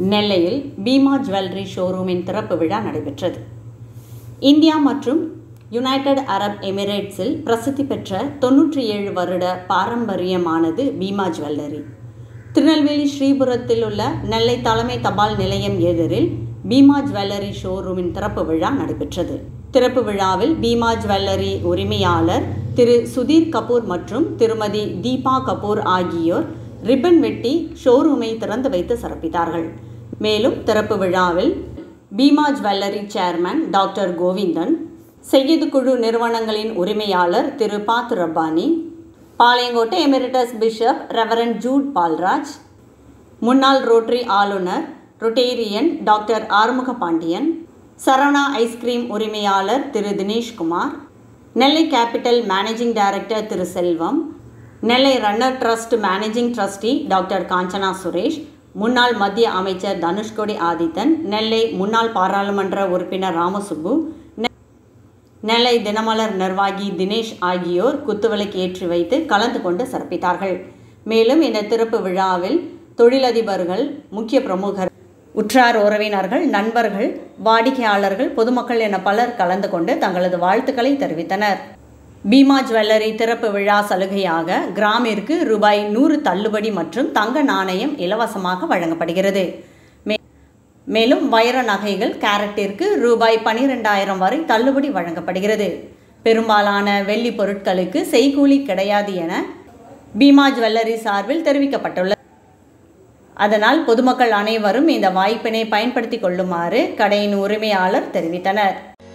நெல்லையில் பீமா ஜுவல்லரி ஷோரூமின் திறப்பு விழா நடைபெற்றது இந்தியா மற்றும் யுனைடெட் அரப் எமிரேட்ஸில் பிரசித்தி பெற்ற தொன்னூற்றி ஏழு வருட பாரம்பரியமானது பீமா ஜுவல்லரி திருநெல்வேலி ஸ்ரீபுரத்தில் உள்ள நெல்லை தலைமை தபால் நிலையம் எதிரில் பீமா ஜுவல்லரி ஷோரூமின் திறப்பு விழா நடைபெற்றது திறப்பு விழாவில் பீமா ஜுவல்லரி உரிமையாளர் திரு சுதீர் கபூர் மற்றும் திருமதி தீபா கபூர் ஆகியோர் ரிப்பன் வெட்டி ஷோரூமை திறந்து வைத்து சிறப்பித்தார்கள் மேலும் திறப்பு விழாவில் Bhima jewellery chairman doctor Govindan Syed குழு நிறுவனங்களின் உரிமையாளர் Thiru Fathu Rabbani Palayamkottai emeritus bishop reverend Jude Paulraj முன்னாள் ரோட்டரி ஆளுநர் rotarian doctor Arumuga Pandian Saravana ice cream உரிமையாளர் Thiru Dineshkumar Nellai capital managing director Thiru Selvam Nellai runner trust managing trustee doctor Kanchana Suresh முன்னாள் மத்திய அமைச்சர் தனுஷ்கோடி ஆதித்தன் நெல்லை முன்னாள் பாராளுமன்ற உறுப்பினர் ராமசுப்பு நெல்லை தினமலர் நிர்வாகி தினேஷ் ஆகியோர் குத்துவிளக்கு ஏற்றி வைத்து கலந்து கொண்டு சிறப்பித்தார்கள் மேலும் இந்த திறப்பு விழாவில் தொழிலதிபர்கள் முக்கிய பிரமுகர் உற்றார் உறவினர்கள் நண்பர்கள் வாடிக்கையாளர்கள் பொதுமக்கள் என பலர் கலந்து கொண்டு தங்களது வாழ்த்துக்களை தெரிவித்தனர் பீமா ஜுவல்லரி திறப்பு விழா சலுகையாக கிராமிற்கு ரூபாய் நூறு தள்ளுபடி மற்றும் தங்க நாணயம் இலவசமாக வழங்கப்படுகிறது மேலும் வைர நகைகள் கேரட்டிற்கு ரூபாய் பனிரெண்டாயிரம் வரை தள்ளுபடி வழங்கப்படுகிறது பெரும்பாலான வெள்ளி பொருட்களுக்கு செய்கூலி கிடையாது என பீமா ஜுவல்லரி சார்பில் தெரிவிக்கப்பட்டுள்ளது அதனால் பொதுமக்கள் அனைவரும் இந்த வாய்ப்பினை பயன்படுத்திக் கொள்ளுமாறு கடையின் உரிமையாளர் தெரிவித்தனர்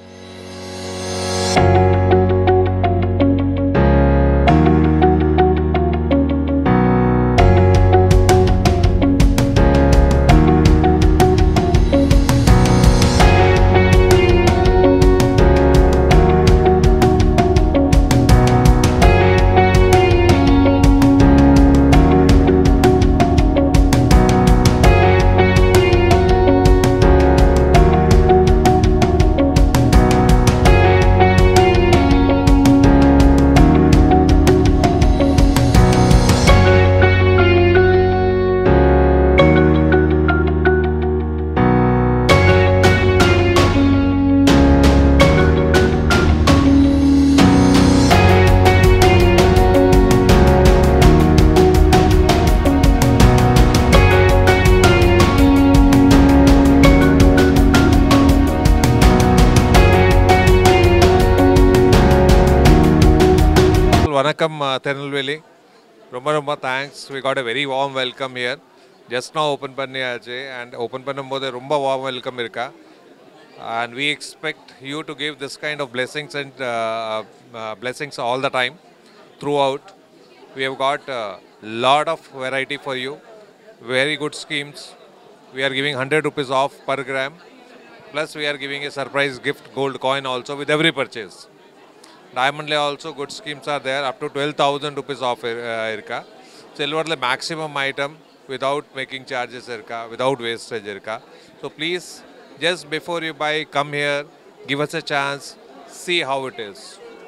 வணக்கம் திருநெல்வேலி ரொம்ப ரொம்ப thanks we got a very warm welcome here just நான் ஓப்பன் பண்ணியாச்சு அண்ட் ஓப்பன் பண்ணும்போது ரொம்ப வார்ம் வெல்கம் இருக்கா and we expect you to give this kind of blessings and blessings all the time throughout we have got lot of variety for you very good schemes we are giving hundred rupees off per gram plus we are giving a surprise gift gold coin also with every purchase diamondல also good schemes are there up to 12000 rupees off uh, irka silverல maximum item without making charges irka without wastage irka so please just before you buy come here give us a chance see how it is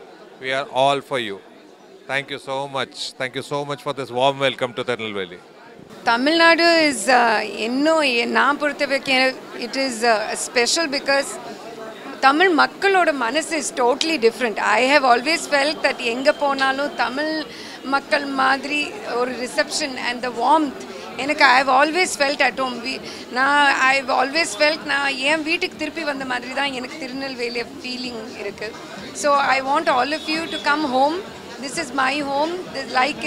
we are all for you thank you so much thank you so much for this warm welcome to Tirunelveli Tamil Nadu is இன்னும் எ- நான் பொறுத்த வரைக்கும் it is special because Tamil மக்களோட மனசு is totally different I have always felt that எங்கே போனாலும் தமிழ் மக்கள் மாதிரி ஒரு ரிசப்ஷன் அண்ட் த வார்ம்த் எனக்கு I have always felt at home we நான் ஐ ஹவ் ஆல்வேஸ் ஃபெல்ட் நான் என் வீட்டுக்கு திருப்பி வந்த மாதிரி தான் எனக்கு திருநெல்வேலி ஃபீலிங் இருக்குது so I want all of you to come home this is my home like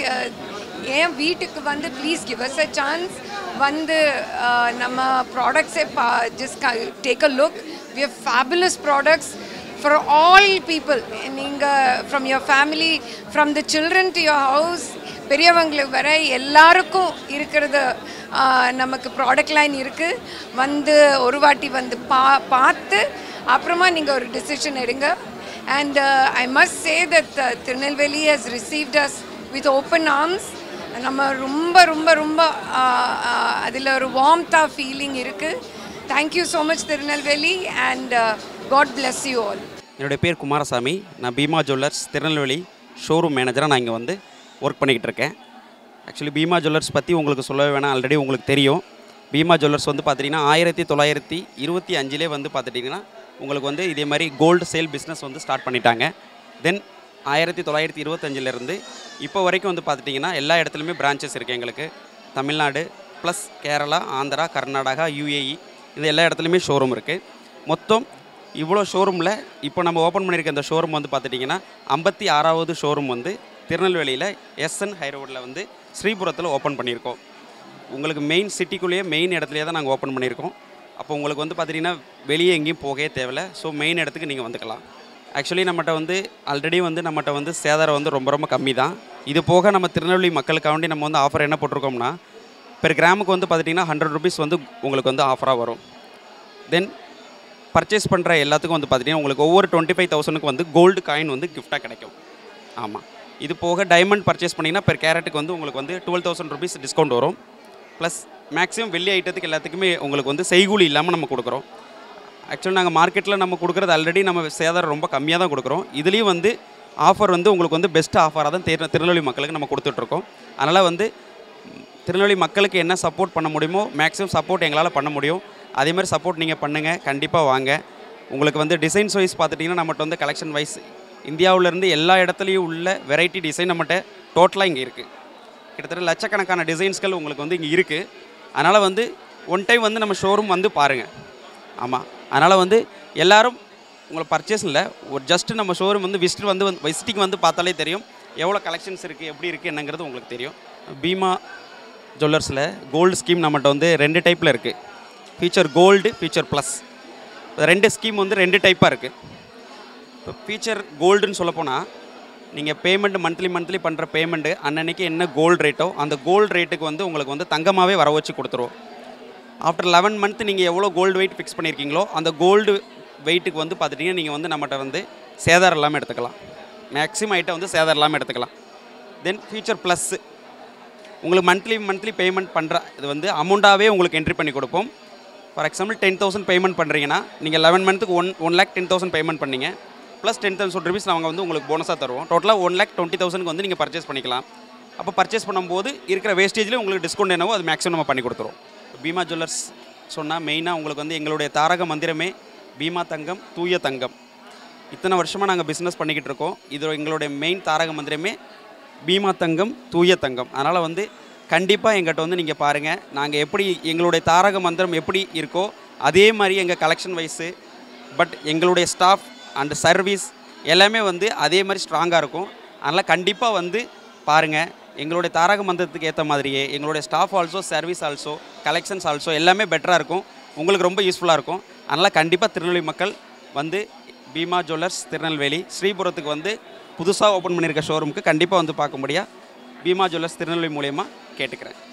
என் வீட்டுக்கு வந்து please give us a chance வந்து அஹ், நம்ம ப்ராடக்ட்ஸை பா just take a look we have fabulous products for all people நீங்கள் from your family from the children to your house பெரியவங்களுக்கு வர எல்லாருக்கும் இருக்கிறது ஆஹ், நமக்கு ப்ராடக்ட் லைன் இருக்குது வந்து ஒரு வாட்டி வந்து பா பார்த்து அப்புறமா நீங்கள் ஒரு டிசிஷன் எடுங்க and I must say that Tirunelveli has received us with open arms நம்ம ரொம்ப ரொம்ப ரொம்ப அதில் ஒரு வார்ம்த்தாக ஃபீலிங் இருக்குது thank you so much Tirunelveli and God bless you all என்னுடைய பேர் குமாரசாமி நான் பீமா ஜுவல்லர்ஸ் திருநெல்வேலி ஷோரூம் மேனேஜராக நான் இங்கே வந்து ஒர்க் பண்ணிக்கிட்டு இருக்கேன் ஆக்சுவலி பீமா ஜுவல்லர்ஸ் பற்றி உங்களுக்கு சொல்லவே வேணாம் ஆல்ரெடி உங்களுக்கு தெரியும் பீமா ஜுவல்லர்ஸ் வந்து பார்த்துட்டிங்கன்னா ஆயிரத்தி தொள்ளாயிரத்தி இருபத்தி அஞ்சிலே வந்து பார்த்துட்டிங்கன்னா உங்களுக்கு வந்து இதே மாதிரி கோல்டு சேல் பிஸ்னஸ் வந்து ஸ்டார்ட் பண்ணிட்டாங்க தென் ஆயிரத்தி தொள்ளாயிரத்தி இருபத்தஞ்சிலேருந்து இப்போ வரைக்கும் வந்து பார்த்துட்டிங்கன்னா எல்லா இடத்துலையுமே பிரான்ச்சஸ் இருக்குது எங்களுக்கு தமிழ்நாடு ப்ளஸ் கேரளா ஆந்திரா கர்நாடகா யூஏஇ இது எல்லா இடத்துலையுமே ஷோரூம் இருக்குது மொத்தம் இவ்வளோ ஷோரூமில் இப்போ நம்ம ஓப்பன் பண்ணியிருக்க இந்த ஷோரூம் வந்து பார்த்துட்டிங்கன்னா ஐம்பத்தி ஆறாவது ஷோரூம் வந்து திருநெல்வேலியில் எஸ்என் ஹைரோடில் வந்து ஸ்ரீபுரத்தில் ஓப்பன் பண்ணியிருக்கோம் உங்களுக்கு மெயின் சிட்டிக்குள்ளேயே மெயின் இடத்துலையே தான் நாங்கள் ஓப்பன் பண்ணியிருக்கோம் அப்போ உங்களுக்கு வந்து பார்த்தீங்கன்னா வெளியே எங்கேயும் போகவே தேவையில்ல ஸோ மெயின் இடத்துக்கு நீங்கள் வந்துக்கலாம் ஆக்சுவலி நம்மகிட்ட வந்து ஆல்ரெடி வந்து நம்மகிட்ட வந்து சேதாரம் வந்து ரொம்ப ரொம்ப கம்மி தான் இது போக நம்ம திருநெல்வேலி மக்களுக்காண்டி நம்ம வந்து ஆஃபர் என்ன போட்டிருக்கோம்னா பெர் கிராமுக்கு வந்து பார்த்துட்டிங்கன்னா ஹண்ட்ரட் ருபீஸ் வந்து உங்களுக்கு வந்து ஆஃபராக வரும் தென் பர்ச்சேஸ் பண்ணுற எல்லாத்துக்கும் வந்து பார்த்துட்டிங்கன்னா உங்களுக்கு ஒவ்வொரு டுவெண்ட்டி ஃபைவ் தௌசண்ட்க்கு வந்து கோல்டு காயின் வந்து கிஃப்டாக கிடைக்கும் ஆமாம் இது போக டைமண்ட் பர்ச்சேஸ் பண்ணிங்கன்னா பெர் கேரட்டுக்கு வந்து உங்களுக்கு வந்து டுவெல் தௌசண்ட் ருபீஸ் டிஸ்கவுண்ட் வரும் ப்ளஸ் மேக்ஸிமம் வெள்ளி ஐட்டத்துக்கு எல்லாத்துக்குமே உங்களுக்கு வந்து செய்கூலி இல்லாமல் நம்ம கொடுக்குறோம் ஆக்சுவலி நாங்கள் மார்க்கெட்டில் நம்ம கொடுக்குறது ஆல்ரெடி நம்ம சேதாரம் ரொம்ப கம்மியாக தான் கொடுக்குறோம் இதுலேயும் வந்து ஆஃபர் வந்து உங்களுக்கு வந்து பெஸ்ட் ஆஃபராக தான் திரு திருநெல்வேலி மக்களுக்கு நம்ம கொடுத்துட்ருக்கோம் அதனால் வந்து திருநெல்வேலி மக்களுக்கு என்ன சப்போர்ட் பண்ண முடியுமோ மேக்ஸிமம் சப்போர்ட் எங்களால் பண்ண முடியும் அதே மாதிரி சப்போர்ட் நீங்கள் பண்ணுங்கள் கண்டிப்பாக வாங்க உங்களுக்கு வந்து டிசைன்ஸ் வைஸ் பார்த்துட்டிங்கன்னா நம்மகிட்ட வந்து கலெக்ஷன் வைஸ் இந்தியாவிலேருந்து எல்லா இடத்துலையும் உள்ள வெரைட்டி டிசைன் நம்மகிட்ட டோட்டலாக இங்கே இருக்குது கிட்டத்தட்ட லட்சக்கணக்கான டிசைன்ஸ்கள் உங்களுக்கு வந்து இங்கே இருக்குது அதனால் வந்து ஒன் டைம் வந்து நம்ம ஷோரூம் வந்து பாருங்கள் ஆமாம் அதனால் வந்து எல்லாரும் உங்களை பர்ச்சேஸ் இல்லை ஒரு ஜஸ்ட் நம்ம ஷோரூம் வந்து விசிட் வந்து விசிட்டிங் வந்து பார்த்தாலே தெரியும் எவ்வளோ கலெக்ஷன்ஸ் இருக்குது எப்படி இருக்குது என்னங்கிறது உங்களுக்கு தெரியும் பீமா ஜுவல்லர்ஸில் கோல்டு ஸ்கீம் நம்மகிட்ட வந்து ரெண்டு டைப்பில் இருக்குது ஃபீச்சர் கோல்டு ஃபீச்சர் ப்ளஸ் ரெண்டு ஸ்கீம் வந்து ரெண்டு டைப்பாக இருக்குது இப்போ ஃபீச்சர் கோல்டுன்னு சொல்லப்போனால் நீங்கள் பேமெண்ட் மந்த்லி மந்த்லி பண்ணுற பேமெண்ட்டு அன்னன்னைக்கு என்ன கோல்டு ரேட்டோ அந்த கோல்டு ரேட்டுக்கு வந்து உங்களுக்கு வந்து தங்கமாகவே வர வச்சு கொடுத்துருவோம் ஆஃப்டர் லெவன் மந்த் நீங்கள் எவ்வளோ கோல்டு வெயிட் ஃபிக்ஸ் பண்ணியிருக்கீங்களோ அந்த கோல்டு வெயிட்டுக்கு வந்து பார்த்துட்டிங்கன்னா நீங்கள் வந்து நம்மகிட்ட வந்து சேதாரம் இல்லாமல் எடுத்துக்கலாம் மேக்ஸிமம் ஐட்டம் வந்து சேதாரம் இல்லாமல் எடுத்துக்கலாம் தென் ஃபியூச்சர் ப்ளஸ்ஸு உங்களுக்கு மந்த்லி மந்த்லி பேமெண்ட் பண்ணுற இது வந்து அமௌண்ட்டாகவே உங்களுக்கு என்ட்ரி பண்ணி கொடுப்போம் for example ten thousand payment பண்ணுறீங்கன்னா நீங்கள் லெவன் மந்த்துக்கு one one lakh ten thousand payment பண்ணீங்க ப்ளஸ் டென் தௌசண்ட் ருபீஸ் நாங்கள் வந்து உங்களுக்கு போனஸாக தருவோம் டோட்டலாக ஒன் லேக் டுவெண்ட்டி தௌசண்ட்க்கு வந்து நீங்கள் பர்ச்சேஸ் பண்ணிக்கலாம் அப்போ பர்ச்சேஸ் பண்ணும்போது இருக்கிற வேஸ்டேஜில் உங்களுக்கு டிஸ்கவுண்ட் என்னவோ அது மேக்ஸிமம் நம்ம பண்ணி கொடுத்துருவோம் பீமா ஜுவல்லர்ஸ் சொன்னால் மெயினாக உங்களுக்கு வந்து எங்களுடைய தாரக மந்திரமே பீமா தங்கம் தூய தங்கம் இத்தனை வருஷமாக நாங்கள் பிஸ்னஸ் பண்ணிக்கிட்டு இருக்கோம் இது எங்களுடைய மெயின் தாரக மந்திரமே பீமா தங்கம் தூய தங்கம் அதனால் வந்து கண்டிப்பாக எங்கிட்ட வந்து நீங்கள் பாருங்கள் நாங்கள் எப்படி எங்களுடைய தாரக மந்திரம் எப்படி இருக்கோ அதே மாதிரி எங்கள் கலெக்ஷன் வைஸு பட் எங்களுடைய ஸ்டாஃப் அண்ட் சர்வீஸ் எல்லாமே வந்து அதே மாதிரி ஸ்ட்ராங்காக இருக்கும் அதனால் கண்டிப்பாக வந்து பாருங்கள் எங்களுடைய தாரக மந்திரத்துக்கு ஏற்ற மாதிரியே எங்களுடைய staff also service also collections also எல்லாமே பெட்டராக இருக்கும் உங்களுக்கு ரொம்ப யூஸ்ஃபுல்லாக இருக்கும் அதனால் கண்டிப்பாக திருநெல்வேலி மக்கள் வந்து பீமா ஜுவல்லர்ஸ் திருநெல்வேலி ஸ்ரீபுரத்துக்கு வந்து புதுசாக ஓப்பன் பண்ணியிருக்க ஷோரூமுக்கு கண்டிப்பாக வந்து பார்க்க முடியா பீமா ஜுவல்லர்ஸ் திருநெல்வேலி மூலயமா கேட்டுக்கிறேன்